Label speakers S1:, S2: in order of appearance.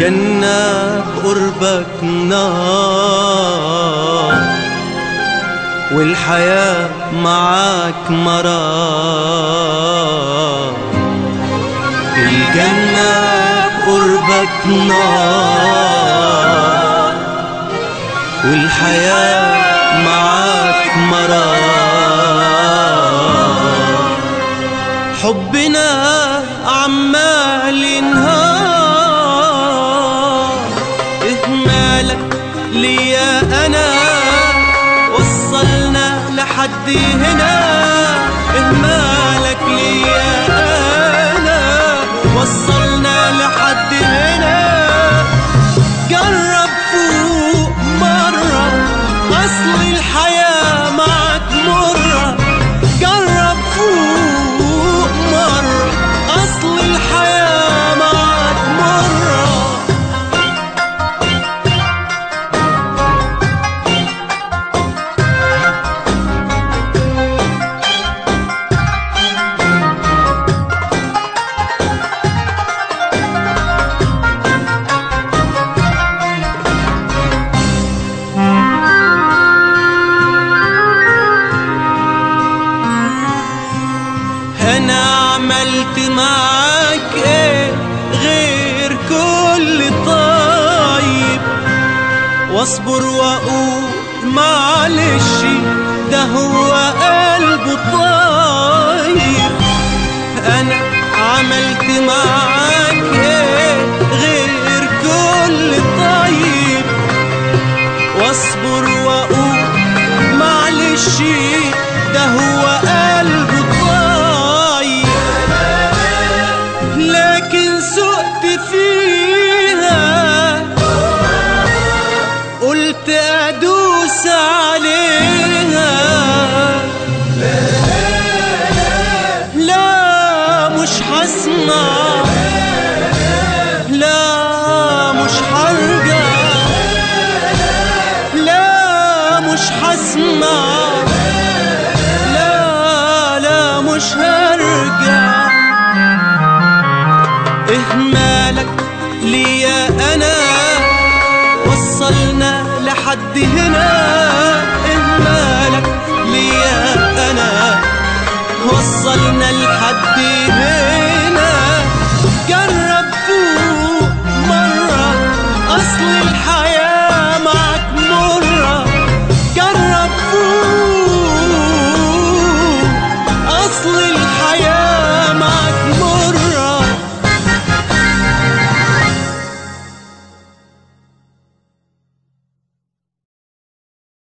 S1: الجنة قربك نار والحياة معاك مرار الجنة قربك نار والحياة معاك مرار حبنا عمال ينهار اهمالك ليا انا وصلنا لحد هنا اهمالك ليا انا وصلنا لحد هنا جرب فوق مرة أصل الحياة معك مرة جرب فوق مرة أصل الحياة معك مرة انا عملت معاك ايه غير كل طيب واصبر واقول معلش ده هو قلبه طيب انا عملت معاك ايه غير كل طيب واصبر واقول معلش ده هو قلبه طيب لكن سقت فيها قلت ادوس عليها لا مش هسمع لا مش هرجع لا مش هسمع لا لا مش هرجع اهمالك ليا انا وصلنا لحد هنا اهمالك ليا انا وصلنا لحد